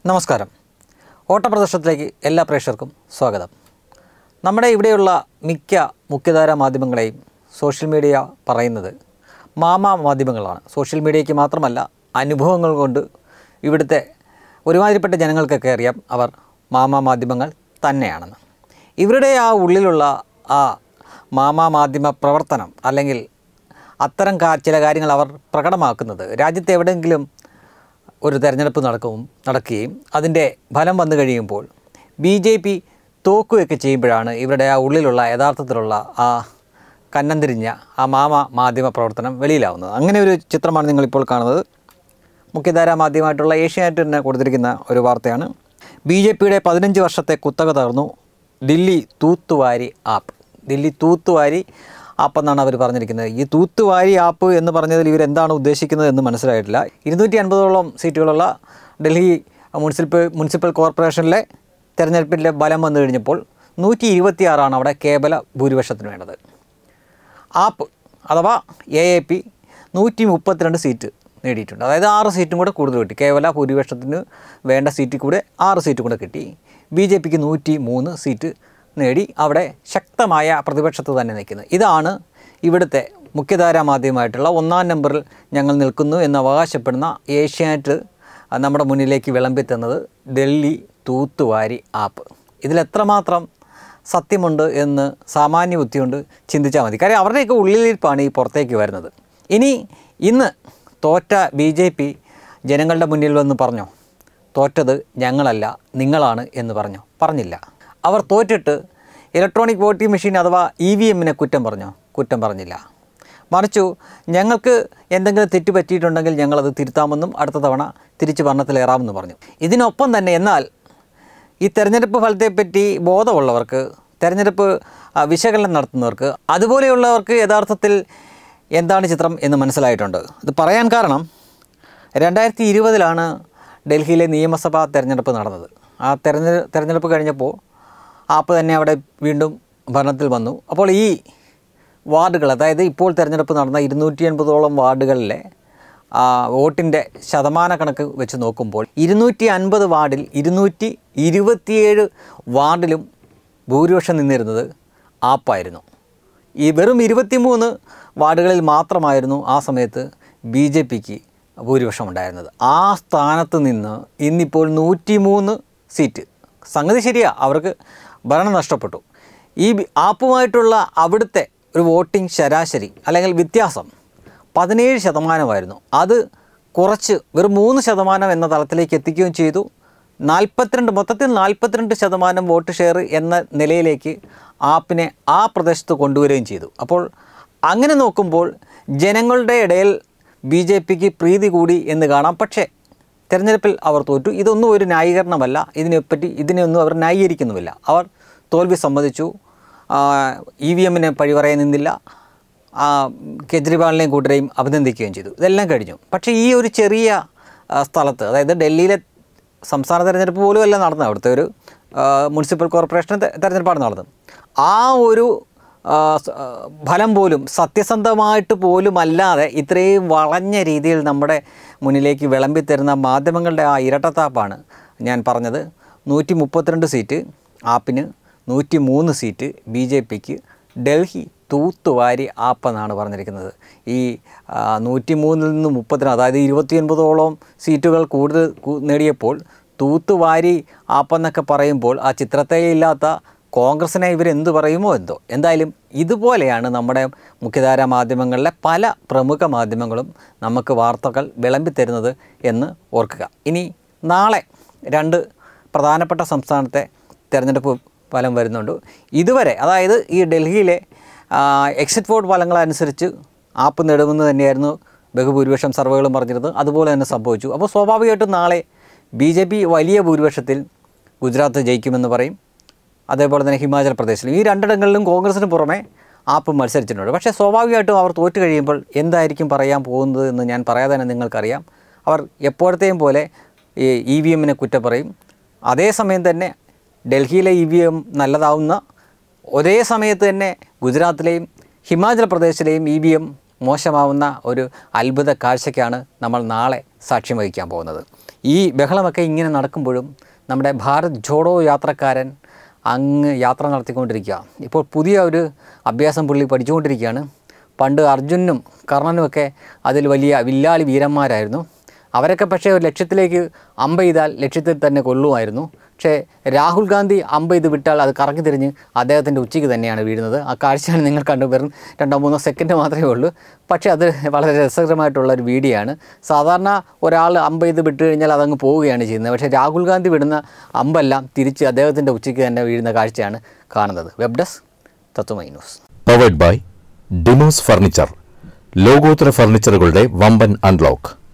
നമസ്കാരം ഓട്ടപ്രദർശനത്തിലേക്ക് എല്ലാ പ്രേക്ഷകർക്കും സ്വാഗതം നമ്മുടെ ഇവിടെയുള്ള മിക്ക മുഖ്യധാര മാധ്യമങ്ങളെയും സോഷ്യൽ മീഡിയ പറയുന്നത് മാമാ മാധ്യമങ്ങളാണ് സോഷ്യൽ മീഡിയയ്ക്ക് മാത്രമല്ല അനുഭവങ്ങൾ കൊണ്ട് ഇവിടുത്തെ ഒരുമാതിരിപ്പെട്ട ജനങ്ങൾക്കൊക്കെ അറിയാം അവർ മാമാ മാധ്യമങ്ങൾ തന്നെയാണെന്ന് ഇവരുടെ ആ ഉള്ളിലുള്ള ആ മാമാ മാധ്യമ പ്രവർത്തനം അല്ലെങ്കിൽ അത്തരം കാ ചില കാര്യങ്ങൾ അവർ പ്രകടമാക്കുന്നത് രാജ്യത്ത് എവിടെയെങ്കിലും ഒരു തെരഞ്ഞെടുപ്പ് നടക്കും നടക്കുകയും അതിൻ്റെ ഫലം വന്നു കഴിയുമ്പോൾ ബി ജെ പി തോക്കുകയൊക്കെ ചെയ്യുമ്പോഴാണ് ഇവരുടെ ആ ഉള്ളിലുള്ള യഥാർത്ഥത്തിലുള്ള ആ കന്നം തിരിഞ്ഞ ആ മാമ മാധ്യമ പ്രവർത്തനം വെളിയിലാവുന്നത് അങ്ങനെ ഒരു ചിത്രമാണ് നിങ്ങളിപ്പോൾ കാണുന്നത് മുഖ്യധാരാ മാധ്യമമായിട്ടുള്ള ഏഷ്യാനെറ്റ് തന്നെ കൊടുത്തിരിക്കുന്ന ഒരു വാർത്തയാണ് ബി ജെ പിയുടെ പതിനഞ്ച് വർഷത്തെ കുത്തക തകർന്നു ദില്ലി തൂത്തുവാരി ആപ്പ് ദില്ലി തൂത്തുവാരി ആപ്പ് എന്നാണ് അവർ പറഞ്ഞിരിക്കുന്നത് ഈ തൂത്തുവാരി ആപ്പ് എന്ന് പറഞ്ഞതിൽ ഇവരെന്താണ് ഉദ്ദേശിക്കുന്നത് എന്ന് മനസ്സിലായിട്ടില്ല ഇരുന്നൂറ്റി അൻപതോളം സീറ്റുകളുള്ള ഡൽഹി മുനിസിപ്പൽ മുനിസിപ്പൽ കോർപ്പറേഷനിലെ തെരഞ്ഞെടുപ്പിൻ്റെ ബലം വന്നു കഴിഞ്ഞപ്പോൾ നൂറ്റി ഇരുപത്തിയാറാണ് അവിടെ കേവല ഭൂരിപക്ഷത്തിന് വേണ്ടത് ആപ്പ് അഥവാ എ എ പി നൂറ്റി മുപ്പത്തിരണ്ട് സീറ്റ് നേടിയിട്ടുണ്ട് അതായത് ആറ് സീറ്റും കൂടെ കൂടുതൽ കിട്ടി കേവല ഭൂരിപക്ഷത്തിന് വേണ്ട സീറ്റിൽ കൂടെ ആറ് സീറ്റ് കൂടെ കിട്ടി ബി ജെ പിക്ക് നൂറ്റി മൂന്ന് സീറ്റ് നേടി അവിടെ ശക്തമായ പ്രതിപക്ഷത്ത് തന്നെ നിൽക്കുന്നത് ഇതാണ് ഇവിടുത്തെ മുഖ്യധാരാ മാധ്യമമായിട്ടുള്ള ഒന്നാം നമ്പറിൽ ഞങ്ങൾ നിൽക്കുന്നു എന്ന് അവകാശപ്പെടുന്ന ഏഷ്യാനെറ്റ് നമ്മുടെ മുന്നിലേക്ക് വിളമ്പി തന്നത് ഡൽഹി തൂത്തുവാരി ആപ്പ് ഇതിലെത്രമാത്രം സത്യമുണ്ട് എന്ന് സാമാന്യ ബുദ്ധി കൊണ്ട് ചിന്തിച്ചാൽ മതി കാര്യം അവരുടെയൊക്കെ ഉള്ളിലിരിപ്പാണ് ഈ പുറത്തേക്ക് വരുന്നത് ഇനി ഇന്ന് തോറ്റ ബി ജെ പി ജനങ്ങളുടെ മുന്നിൽ വന്ന് പറഞ്ഞോ തോറ്റത് ഞങ്ങളല്ല നിങ്ങളാണ് എന്ന് പറഞ്ഞോ പറഞ്ഞില്ല അവർ തോറ്റിട്ട് ഇലക്ട്രോണിക് വോട്ടിംഗ് മെഷീൻ അഥവാ ഇ വി എമ്മിനെ കുറ്റം പറഞ്ഞോ കുറ്റം പറഞ്ഞില്ല മറിച്ചു ഞങ്ങൾക്ക് എന്തെങ്കിലും തെറ്റ് പറ്റിയിട്ടുണ്ടെങ്കിൽ ഞങ്ങളത് തിരുത്താമെന്നും അടുത്ത തവണ തിരിച്ച് ഭരണത്തിലേറാമെന്നും പറഞ്ഞു ഇതിനൊപ്പം തന്നെ എന്നാൽ ഈ തെരഞ്ഞെടുപ്പ് ഫലത്തെപ്പറ്റി ബോധമുള്ളവർക്ക് തെരഞ്ഞെടുപ്പ് ആ, വിശകലനം നടത്തുന്നവർക്ക് അതുപോലെയുള്ളവർക്ക് യഥാർത്ഥത്തിൽ എന്താണ് ചിത്രം എന്ന് മനസ്സിലായിട്ടുണ്ട് ഇത് പറയാൻ കാരണം രണ്ടായിരത്തി ഇരുപതിലാണ് ഡൽഹിയിലെ നിയമസഭാ തെരഞ്ഞെടുപ്പ് നടന്നത് ആ തെരഞ്ഞെ തെരഞ്ഞെടുപ്പ് കഴിഞ്ഞപ്പോൾ ആപ്പ് തന്നെ അവിടെ വീണ്ടും ഭരണത്തിൽ വന്നു അപ്പോൾ ഈ വാർഡുകൾ അതായത് ഇപ്പോൾ തിരഞ്ഞെടുപ്പ് നടന്ന ഇരുന്നൂറ്റി എൺപതോളം വാർഡുകളിലെ ആ, വോട്ടിൻ്റെ ശതമാന കണക്ക് വെച്ച് നോക്കുമ്പോൾ ഇരുന്നൂറ്റി അൻപത് വാർഡിൽ ഇരുന്നൂറ്റി ഇരുപത്തിയേഴ് വാർഡിലും ഭൂരിപക്ഷം നിന്നിരുന്നത് ആപ്പായിരുന്നു ഈ വെറും ഇരുപത്തിമൂന്ന് വാർഡുകളിൽ മാത്രമായിരുന്നു ആ സമയത്ത് ബി ജെ പിക്ക് ഭൂരിപക്ഷം ഉണ്ടായിരുന്നത് ആ സ്ഥാനത്ത് നിന്ന് ഇന്നിപ്പോൾ നൂറ്റിമൂന്ന് സീറ്റ് സംഗതി ശരിയാ അവർക്ക് ഭരണം നഷ്ടപ്പെട്ടു ഈ ബി- ആപ്പുമായിട്ടുള്ള അവിടുത്തെ ഒരു വോട്ടിംഗ് ശരാശരി അല്ലെങ്കിൽ വ്യത്യാസം പതിനേഴ് ശതമാനമായിരുന്നു അത് കുറച്ച് വെറും മൂന്ന് ശതമാനം എന്ന തലത്തിലേക്ക് എത്തിക്കുകയും ചെയ്തു നാൽപ്പത്തിരണ്ട് മൊത്തത്തിൽ നാൽപ്പത്തിരണ്ട് ശതമാനം വോട്ട് ഷെയർ എന്ന നിലയിലേക്ക് ആപ്പിനെ ആ പ്രദേശത്ത് കൊണ്ടുവരികയും ചെയ്തു അപ്പോൾ അങ്ങനെ നോക്കുമ്പോൾ ജനങ്ങളുടെ ഇടയിൽ ബി ജെ പിക്ക് പ്രീതി കൂടി എന്ന് കാണാം പക്ഷേ തെരഞ്ഞെടുപ്പിൽ അവർ തോറ്റു ഇതൊന്നും ഒരു ന്യായീകരണമല്ല ഇതിനെപ്പറ്റി ഇതിനെയൊന്നും അവർ ന്യായീകരിക്കുന്നുമില്ല അവർ തോൽവി സമ്മതിച്ചു ഇ വി എമ്മിനെ പഴിപറയാൻ നിന്നില്ല ആ, കെജ്രിവാളിനെയും കൂട്ടരെയും അഭിനന്ദിക്കുകയും ചെയ്തു ഇതെല്ലാം കഴിഞ്ഞു പക്ഷേ ഈ ഒരു ചെറിയ ആ, സ്ഥലത്ത് അതായത് ഡൽഹിയിലെ സംസ്ഥാന തെരഞ്ഞെടുപ്പ് പോലും അല്ല നടന്നത് അവിടുത്തെ ഒരു ആ, മുനിസിപ്പൽ കോർപ്പറേഷൻ തെ- തെരഞ്ഞെടുപ്പാണ് നടന്നത് ആ ഒരു ആ, സ- ആ, ഫലം പോലും സത്യസന്ധമായിട്ട് പോലും അല്ലാതെ ഇത്രയും വളഞ്ഞ രീതിയിൽ നമ്മുടെ മുന്നിലേക്ക് വിളമ്പിത്തരുന്ന മാധ്യമങ്ങളുടെ ആ ഇരട്ടത്താപ്പാണ് ഞാൻ പറഞ്ഞത് നൂറ്റി മുപ്പത്തിരണ്ട് സീറ്റ് ആപ്പിന് നൂറ്റി മൂന്ന് സീറ്റ് ബി ജെ പിക്ക് ഡൽഹി തൂത്തുവാരി ആപ്പ് എന്നാണ് പറഞ്ഞിരിക്കുന്നത് ഈ നൂറ്റി മൂന്നിൽ നിന്ന് മുപ്പത്തിന് അതായത് ഇരുപത്തിയൊൻപതോളം സീറ്റുകൾ കൂടുതൽ കൂ- നേടിയപ്പോൾ തൂത്തുവാരി ആപ്പെന്നൊക്കെ പറയുമ്പോൾ ആ ചിത്രത്തെ ഇല്ലാത്ത കോൺഗ്രസിനെ ഇവരെന്ത് പറയുമോ എന്തോ എന്തായാലും ഇതുപോലെയാണ് നമ്മുടെ മുഖ്യധാര മാധ്യമങ്ങളിലെ പല പ്രമുഖ മാധ്യമങ്ങളും നമുക്ക് വാർത്തകൾ വിളമ്പിത്തരുന്നത് എന്ന് ഓർക്കുക ഇനി നാളെ രണ്ട് പ്രധാനപ്പെട്ട സംസ്ഥാനത്തെ തിരഞ്ഞെടുപ്പ് ഫലം വരുന്നുണ്ട് ഇതുവരെ അതായത് ഈ ഡൽഹിയിലെ ആ, എക്സിറ്റ് വോട്ട് ഫലങ്ങളനുസരിച്ച് ആപ്പ് നേടുമെന്ന് തന്നെയായിരുന്നു ബഹുഭൂരിപക്ഷം സർവേകളും പറഞ്ഞിരുന്നത് അതുപോലെ തന്നെ സംഭവിച്ചു അപ്പോൾ സ്വാഭാവികമായിട്ടും നാളെ ബി ജെ പി വലിയ ഭൂരിപക്ഷത്തിൽ ഗുജറാത്ത് ജയിക്കുമെന്ന് പറയും അതേപോലെ തന്നെ ഹിമാചൽ പ്രദേശിലും ഈ രണ്ടിടങ്ങളിലും കോൺഗ്രസിന് പുറമെ ആപ്പ് മത്സരിച്ചിട്ടുണ്ട് പക്ഷേ സ്വാഭാവികമായിട്ടും അവർ തോറ്റു കഴിയുമ്പോൾ എന്തായിരിക്കും പറയാൻ പോകുന്നത് എന്ന് ഞാൻ പറയാതെ തന്നെ നിങ്ങൾക്കറിയാം അവർ എപ്പോഴത്തെയും പോലെ ഈ ഇ വി എമ്മിനെ കുറ്റം പറയും അതേസമയം തന്നെ ഡൽഹിയിലെ ഇ വി എം നല്ലതാവുന്ന ഒരേ സമയത്ത് തന്നെ ഗുജറാത്തിലെയും ഹിമാചൽ പ്രദേശിലെയും ഇ വി എം മോശമാവുന്ന ഒരു അത്ഭുത കാഴ്ചയ്ക്കാണ് നമ്മൾ നാളെ സാക്ഷ്യം വഹിക്കാൻ പോകുന്നത് ഈ ബഹളമൊക്കെ ഇങ്ങനെ നടക്കുമ്പോഴും നമ്മുടെ ഭാരത് ജോഡോ യാത്രക്കാരൻ അങ്ങ് യാത്ര നടത്തിക്കൊണ്ടിരിക്കുക ഇപ്പോൾ പുതിയ ഒരു അഭ്യാസം പുള്ളി പഠിച്ചുകൊണ്ടിരിക്കുകയാണ് പണ്ട് അർജുനും കർണനുമൊക്കെ അതിൽ വലിയ വില്ലാളി വീരന്മാരായിരുന്നു അവരൊക്കെ പക്ഷേ ഒരു ലക്ഷ്യത്തിലേക്ക് അമ്പ ചെയ്താൽ ലക്ഷ്യത്തിൽ തന്നെ കൊല്ലുമായിരുന്നു പക്ഷേ രാഹുൽ ഗാന്ധി അമ്പ ചെയ്ത് വിട്ടാൽ അത് കറങ്ങി തിരിഞ്ഞ് അദ്ദേഹത്തിൻ്റെ ഉച്ചയ്ക്ക് തന്നെയാണ് വീഴുന്നത് ആ കാഴ്ചയാണ് നിങ്ങൾ കണ്ടു വെറും രണ്ടോ മൂന്നോ സെക്കൻഡ് മാത്രമേ ഉള്ളൂ പക്ഷേ അത് വളരെ രസകരമായിട്ടുള്ള ഒരു വീഡിയോ ആണ് സാധാരണ ഒരാൾ അമ്പ ചെയ്ത് വിട്ട് കഴിഞ്ഞാൽ അതങ്ങ് പോവുകയാണ് ചെയ്യുന്നത് പക്ഷേ രാഹുൽ ഗാന്ധി വിടുന്ന അമ്പെല്ലാം തിരിച്ച് അദ്ദേഹത്തിൻ്റെ ഉച്ചയ്ക്ക് തന്നെ വീഴുന്ന കാഴ്ചയാണ് കാണുന്നത് web desk Tatwamayi news powered by Demos furniture ലോകോത്തര ഫർണിച്ചറുകളുടെ വമ്പൻ അൺലോക്ക്